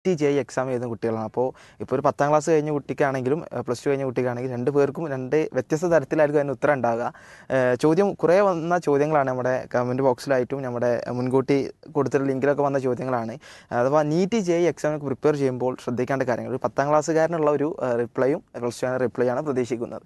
T J exam എഴുതുന്ന കുട്ടികളാണ് അപ്പോൾ ഇപ്പോൾ ഒരു പത്താം ക്ലാസ് കഴിഞ്ഞ കുട്ടിക്കാണെങ്കിലും പ്ലസ് ടു കഴിഞ്ഞ കുട്ടിക്കാണെങ്കിലും രണ്ട് പേർക്കും രണ്ട് വ്യത്യസ്ത തരത്തിലായിരിക്കും അതിന് ഉത്തരം ഉണ്ടാവുക ഏഹ് ചോദ്യം കുറേ വന്ന ചോദ്യങ്ങളാണ് നമ്മുടെ കമൻറ്റ് ബോക്സിലായിട്ടും നമ്മുടെ മുൻകൂട്ടി കൊടുത്തിട്ടുള്ള ലിങ്കിലൊക്കെ വന്ന ചോദ്യങ്ങളാണ് അഥവാ നീറ്റ് ജെ എക്സാമിന് പ്രിപ്പയർ ചെയ്യുമ്പോൾ ശ്രദ്ധിക്കേണ്ട കാര്യങ്ങൾ ഒരു പത്താം ക്ലാസ്സുകാരനുള്ള ഒരു റിപ്ലൈയും പ്ലസ് ടു റിപ്ലൈ ആണ് പ്രതീക്ഷിക്കുന്നത്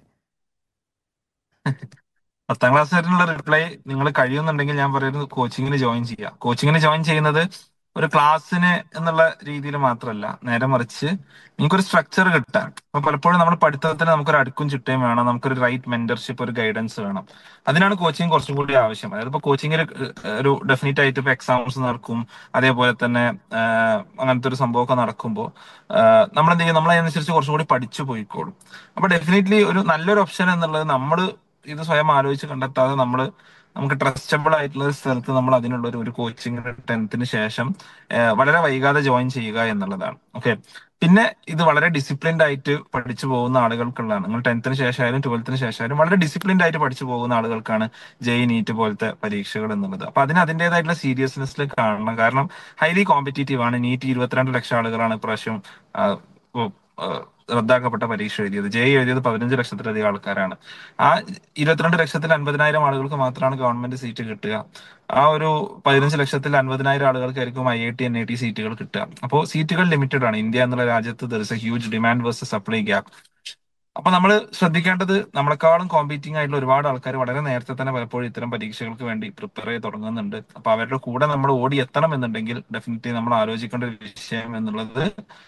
പത്താം ക്ലാസ് വരെയുള്ള റിപ്ലൈ നിങ്ങൾ കഴിയുന്നുണ്ടെങ്കിൽ ഞാൻ പറയുന്നത് കോച്ചിങ്ങിന് ജോയിൻ ചെയ്യുക കോച്ചിങ്ങിന് ജോയിൻ ചെയ്യുന്നത് ഒരു ക്ലാസ്സിന് എന്നുള്ള രീതിയിൽ മാത്രമല്ല നേരെ മറിച്ച് നിങ്ങൾക്കൊരു സ്ട്രക്ചർ കിട്ടാൻ അപ്പൊ പലപ്പോഴും നമ്മുടെ പഠിത്തത്തിന് നമുക്കൊരു അടുക്കും ചിട്ടയും വേണം നമുക്കൊരു റൈറ്റ് മെന്റർഷിപ്പ് ഒരു ഗൈഡൻസ് വേണം അതിനാണ് കോച്ചിങ് കുറച്ചും കൂടി ആവശ്യം അതായത് ഇപ്പൊ കോച്ചിങ്ങിൽ ഒരു ഡെഫിനറ്റ് ആയിട്ട് ഇപ്പൊ എക്സാംസ് നടക്കും അതേപോലെ തന്നെ ആഹ്, അങ്ങനത്തെ ഒരു സംഭവമൊക്കെ നടക്കുമ്പോൾ നമ്മൾ എന്ത് ചെയ്യും നമ്മളതിനനുസരിച്ച് കുറച്ചും കൂടി പഠിച്ചു പോയിക്കോളും അപ്പൊ ഡെഫിനറ്റ്ലി ഒരു നല്ലൊരു ഓപ്ഷൻ എന്നുള്ളത് നമ്മൾ ഇത് സ്വയം ആലോചിച്ച് കണ്ടെത്താതെ നമ്മൾ നമുക്ക് ട്രസ്റ്റബിൾ ആയിട്ടുള്ള ഒരു സ്ഥലത്ത് നമ്മൾ അതിനുള്ള ഒരു ഒരു കോച്ചിങ് ടെൻത്തിന് ശേഷം ഏഹ്, വളരെ വൈകാതെ ജോയിൻ ചെയ്യുക എന്നുള്ളതാണ് ഓക്കെ പിന്നെ ഇത് വളരെ ഡിസിപ്ലിൻഡ് ആയിട്ട് പഠിച്ചു പോകുന്ന ആളുകൾക്കുള്ളതാണ് നിങ്ങൾ ടെൻത്തിന് ശേഷമായാലും ട്വൽത്തിന് ശേഷമായാലും വളരെ ഡിസിപ്ലിൻഡ് ആയിട്ട് പഠിച്ചു പോകുന്ന ആളുകൾക്കാണ് ജെയ് നീറ്റ് പോലത്തെ പരീക്ഷകൾ എന്നുള്ളത് അപ്പൊ അതിന് അതിൻ്റെതായിട്ടുള്ള സീരിയസ്നെസ്സിൽ കാണണം കാരണം ഹൈലി കോമ്പറ്റീറ്റീവ് ആണ് നീറ്റ് ഇരുപത്തിരണ്ട് ലക്ഷം ആളുകളാണ് ഇപ്രാവശ്യം ആ, ഉം, ആ, റദ്ദാക്കപ്പെട്ട പരീക്ഷ എഴുതിയത് ജെ എഴുതിയത് പതിനഞ്ച് ലക്ഷത്തിലധികം ആൾക്കാരാണ് ആ ഇരുപത്തിരണ്ട് ലക്ഷത്തിൽ അൻപതിനായിരം ആളുകൾക്ക് മാത്രമാണ് ഗവൺമെന്റ് സീറ്റ് കിട്ടുക ആ ഒരു പതിനഞ്ച് ലക്ഷത്തിൽ അൻപതിനായിരം ആളുകൾക്കായിരിക്കും I I T N I T seats കിട്ടുക അപ്പോൾ സീറ്റുകൾ ലിമിറ്റഡ് ആണ് ഇന്ത്യ എന്നുള്ള രാജ്യത്ത് there is a huge demand versus supply gap അപ്പൊ നമ്മൾ ശ്രദ്ധിക്കേണ്ടത് നമ്മളെക്കാളും കോമ്പീറ്റിംഗ് ആയിട്ടുള്ള ഒരുപാട് ആൾക്കാർ വളരെ നേരത്തെ തന്നെ പലപ്പോഴും ഇത്തരം പരീക്ഷകൾക്ക് വേണ്ടി പ്രിപ്പയർ ചെയ്ത് തുടങ്ങുന്നുണ്ട് അപ്പൊ അവരുടെ കൂടെ നമ്മൾ ഓടി എത്തണം എന്നുണ്ടെങ്കിൽ ഡെഫിനറ്റ്ലി നമ്മൾ ആലോചിക്കേണ്ട ഒരു വിഷയം എന്നുള്ളത്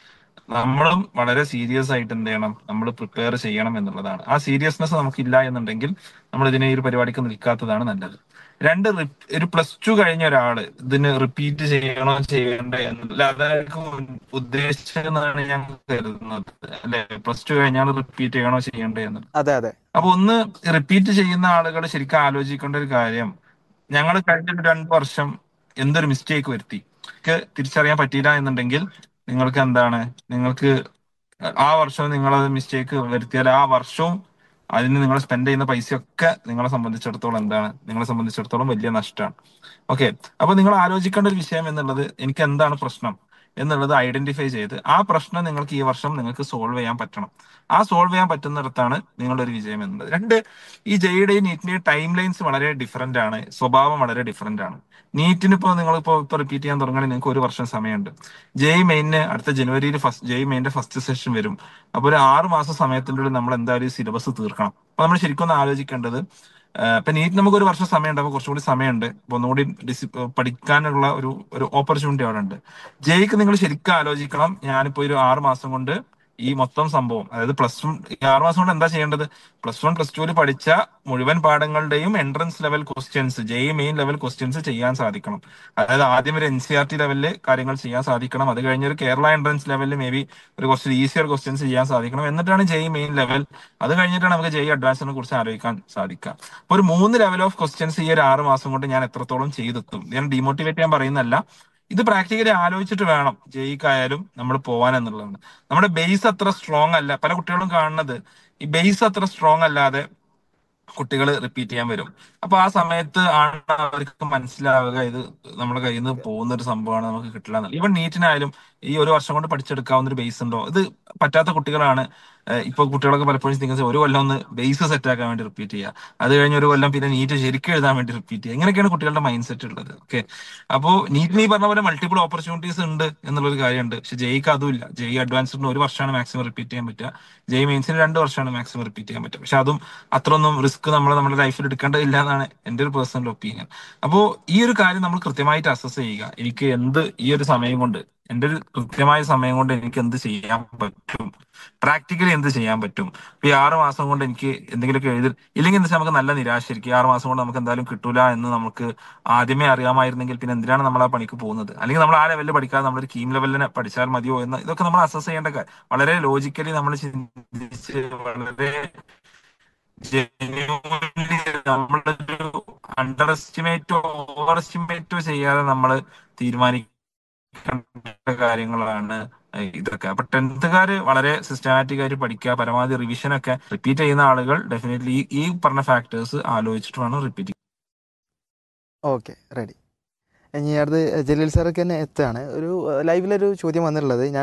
നമ്മളും വളരെ സീരിയസ് ആയിട്ട് എന്ത് ചെയ്യണം നമ്മൾ പ്രിപ്പയർ ചെയ്യണം എന്നുള്ളതാണ് ആ സീരിയസ്നെസ് നമുക്കില്ല എന്നുണ്ടെങ്കിൽ നമ്മൾ ഇതിനെ ഈ ഒരു പരിപാടിക്ക് നിൽക്കാത്തതാണ് നല്ലത് രണ്ട് റി- ഒരു പ്ലസ് ടു കഴിഞ്ഞ ഒരാള് ഇതിന് റിപ്പീറ്റ് ചെയ്യണോ ചെയ്യണ്ടേ എന്നല്ല അതായിരിക്കും ഉദ്ദേശിച്ചതെന്നാണ് ഞാൻ കരുതുന്നത് അല്ലെ പ്ലസ് ടു കഴിഞ്ഞാൽ റിപ്പീറ്റ് ചെയ്യണോ ചെയ്യണ്ടേ എന്നുള്ളത് അതെ അതെ അപ്പൊ ഒന്ന് റിപ്പീറ്റ് ചെയ്യുന്ന ആളുകൾ ശരിക്കും ആലോചിക്കേണ്ട ഒരു കാര്യം ഞങ്ങൾ കഴിഞ്ഞ ഒരു രണ്ട് വർഷം എന്തൊരു മിസ്റ്റേക്ക് വരുത്തി ക്ക് തിരിച്ചറിയാൻ പറ്റിയില്ല എന്നുണ്ടെങ്കിൽ നിങ്ങൾക്ക് എന്താണ് നിങ്ങൾക്ക് ആ വർഷവും നിങ്ങൾ അത് മിസ്റ്റേക്ക് വരുത്തിയാൽ ആ വർഷവും അതിന് നിങ്ങൾ സ്പെൻഡ് ചെയ്യുന്ന പൈസയൊക്കെ നിങ്ങളെ സംബന്ധിച്ചിടത്തോളം എന്താണ് നിങ്ങളെ സംബന്ധിച്ചിടത്തോളം വലിയ നഷ്ടമാണ് ഓക്കെ അപ്പൊ നിങ്ങൾ ആലോചിക്കേണ്ട ഒരു വിഷയം എന്നുള്ളത് എനിക്ക് എന്താണ് പ്രശ്നം എന്നുള്ളത് ഐഡന്റിഫൈ ചെയ്ത് ആ പ്രശ്നം നിങ്ങൾക്ക് ഈ വർഷം നിങ്ങൾക്ക് സോൾവ് ചെയ്യാൻ പറ്റണം ആ സോൾവ് ചെയ്യാൻ പറ്റുന്നിടത്താണ് നിങ്ങളുടെ ഒരു വിജയം എന്നുള്ളത് രണ്ട് ഈ ജെയുടെയും നീറ്റിന്റെയും ടൈം ലൈൻസ് വളരെ ഡിഫറെന്റ് ആണ് സ്വഭാവം വളരെ ഡിഫറെന്റ് ആണ് നീറ്റിന് ഇപ്പോൾ നിങ്ങൾ ഇപ്പോൾ ഇപ്പൊ റിപ്പീറ്റ് ചെയ്യാൻ തുടങ്ങുകയാണെങ്കിൽ നിങ്ങൾക്ക് ഒരു വർഷം സമയമുണ്ട് ജെയ് മെയിന് അടുത്ത ജനുവരിയിൽ ഫസ്റ്റ് ജെയ് മെയിന്റെ ഫസ്റ്റ് സെഷൻ വരും അപ്പോൾ ഒരു ആറ് മാസം സമയത്തിൻ്റെ ഉള്ളിൽ നമ്മൾ എന്തായാലും സിലബസ് തീർക്കണം അപ്പൊ നമ്മൾ ശരിക്കും ഒന്ന് ആലോചിക്കേണ്ടത് ആഹ് ഇപ്പൊ നീറ്റ് നമുക്ക് ഒരു വർഷം സമയമുണ്ട് അപ്പൊ കുറച്ചുകൂടി സമയമുണ്ട് അപ്പൊ ഒന്നുകൂടി ഡിസി പഠിക്കാനുള്ള ഒരു ഒരു ഓപ്പർച്യൂണിറ്റി അവിടെ ഉണ്ട് ജെയ്ക്ക് നിങ്ങൾ ശരിക്കും ആലോചിക്കണം ഞാനിപ്പോ ഒരു ആറ് മാസം കൊണ്ട് ഈ മൊത്തം സംഭവം അതായത് പ്ലസ് വൺ ഈ ആറ് മാസം കൊണ്ട് എന്താ ചെയ്യേണ്ടത് പ്ലസ് വൺ പ്ലസ് ടുവിൽ പഠിച്ച മുഴുവൻ പാഠങ്ങളുടെയും entrance level questions JEE main level questions ചെയ്യാൻ സാധിക്കണം അതായത് ആദ്യം ഒരു എൻ സി ആർ ടി ലെവലിൽ കാര്യങ്ങൾ ചെയ്യാൻ സാധിക്കണം അത് കഴിഞ്ഞ് ഒരു കേരള എൻട്രൻസ് ലെവലിൽ മേ ബി ഒരു കുറച്ച് ഈസിയർ ക്വസ്റ്റ്യൻസ് ചെയ്യാൻ സാധിക്കണം എന്നിട്ടാണ് ജെയ് മെയിൻ ലെവൽ അത് കഴിഞ്ഞിട്ടാണ് നമുക്ക് ജെയ് അഡ്വാൻസിനെ കുറിച്ച് ആലോചിക്കാൻ സാധിക്കുക അപ്പൊ ഒരു മൂന്ന് ലെവൽ ഓഫ് ക്വസ്റ്റ്യൻസ് ഈ ഒരു ആറ് മാസം കൊണ്ട് ഞാൻ എത്രത്തോളം ചെയ്തെത്തും ഞാൻ ഡിമോട്ടിവേറ്റ് ചെയ്യാൻ പറയുന്നല്ല ഇത് പ്രാക്ടിക്കലി ആലോചിച്ചിട്ട് വേണം ജയിക്കായാലും നമ്മൾ പോവാൻ എന്നുള്ളതാണ് നമ്മുടെ ബേസ് അത്ര സ്ട്രോങ് അല്ല പല കുട്ടികളും കാണുന്നത് ഈ ബേസ് അത്ര സ്ട്രോങ് അല്ലാതെ കുട്ടികൾ റിപ്പീറ്റ് ചെയ്യാൻ വരും അപ്പൊ ആ സമയത്ത് ആണ് അവർക്ക് മനസ്സിലാവുക ഇത് നമ്മുടെ കയ്യിൽ നിന്ന് പോകുന്ന ഒരു സംഭവമാണ് നമുക്ക് കിട്ടില്ല എന്നുള്ളത് ഈവൻ നീറ്റിനായാലും ഈ ഒരു വർഷം കൊണ്ട് പഠിച്ചെടുക്കാവുന്ന ഒരു ബേസ് ഉണ്ടോ ഇത് പറ്റാത്ത കുട്ടികളാണ് ഏഹ് ഇപ്പൊ കുട്ടികളൊക്കെ പലപ്പോഴും തിങ്സ് ഒരു കൊല്ലം ഒന്ന് ബേസ് സെറ്റ് ആക്കാൻ വേണ്ടി റിപ്പീറ്റ് ചെയ്യുക അത് കഴിഞ്ഞ് ഒരു കൊല്ലം പിന്നെ നീറ്റ് ശരിക്കും എഴുതാൻ വേണ്ടി റിപ്പീറ്റ് ചെയ്യുക ഇങ്ങനെയൊക്കെയാണ് കുട്ടികളുടെ മൈൻഡ് സെറ്റ് ഉള്ളത് ഓക്കെ അപ്പോ നീറ്റിന് ഈ പറഞ്ഞ പോലെ മൾട്ടിപ്പിൾ ഓപ്പർച്യൂണിറ്റീസ് ഉണ്ട് എന്നുള്ളൊരു കാര്യമുണ്ട് പക്ഷെ ജെയ്ക്ക് അതുമില്ല ജെയ് അഡ്വാൻസ്ഡിന് ഒരു വർഷമാണ് മാക്സിമം റിപ്പീറ്റ് ചെയ്യാൻ പറ്റുക ജെയ് മെയിൻസിന് രണ്ട് വർഷമാണ് മാക്സിമം റിപ്പീറ്റ് ചെയ്യാൻ പറ്റുക പക്ഷെ അതും അത്രയൊന്നും റിസ്ക് നമ്മൾ നമ്മുടെ ലൈഫിൽ എടുക്കേണ്ടതില്ല എന്നാണ് എന്റെ ഒരു പേഴ്സണൽ ഒപ്പീനിയൻ അപ്പോ ഈ ഒരു കാര്യം നമ്മൾ കൃത്യമായിട്ട് അസസ് ചെയ്യുക എനിക്ക് എന്ത് ഈ ഒരു സമയം കൊണ്ട് എന്റെ ഒരു കൃത്യമായ സമയം കൊണ്ട് എനിക്ക് എന്ത് ചെയ്യാൻ പറ്റും പ്രാക്ടിക്കലി എന്ത് ചെയ്യാൻ പറ്റും ഇപ്പൊ ഈ ആറ് മാസം കൊണ്ട് എനിക്ക് എന്തെങ്കിലുമൊക്കെ എഴുതി ഇല്ലെങ്കിൽ എന്താ വെച്ചാൽ നമുക്ക് നല്ല നിരാശയായിരിക്കും ഈ ആറ് മാസം കൊണ്ട് നമുക്ക് എന്തായാലും കിട്ടൂല എന്ന് നമുക്ക് ആദ്യമേ അറിയാമായിരുന്നെങ്കിൽ പിന്നെ എന്തിനാണ് നമ്മൾ ആ പണിക്ക് പോകുന്നത് അല്ലെങ്കിൽ നമ്മൾ ആ ലെവലിൽ പഠിക്കാതെ നമ്മളൊരു കീം ലെവലിന് പഠിച്ചാൽ മതിയോ എന്ന് ഇതൊക്കെ നമ്മൾ അസസ് ചെയ്യേണ്ട കാര്യം വളരെ ലോജിക്കലി നമ്മൾ ചിന്തിച്ച് വളരെ ജെന്യൂൻലി നമ്മളൊരു അണ്ടർ എസ്റ്റിമേറ്റോ ഓവർ എസ്റ്റിമേറ്റോ ചെയ്യാതെ നമ്മൾ തീരുമാനിക്കേണ്ട കാര്യങ്ങളാണ് ഇതൊക്കെ അപ്പൊ ടെൻത്തുകാര് വളരെ സിസ്റ്റമാറ്റിക് ആയിട്ട് പഠിക്കുക പരമാവധി റിവിഷൻ ഒക്കെ റിപ്പീറ്റ് ചെയ്യുന്ന ആളുകൾ ഡെഫിനറ്റ്ലി ഈ പറഞ്ഞ ഫാക്ടേഴ്സ് ആലോചിച്ചിട്ട് വേണം റിപ്പീറ്റ് ഓക്കെ റെഡി ഇനി അടുത്ത് ജലീൽ സാറൊക്കെ തന്നെ എത്തുകയാണ് ഒരു ലൈവിലൊരു ചോദ്യം വന്നിട്ടുള്ളത് ഞാൻ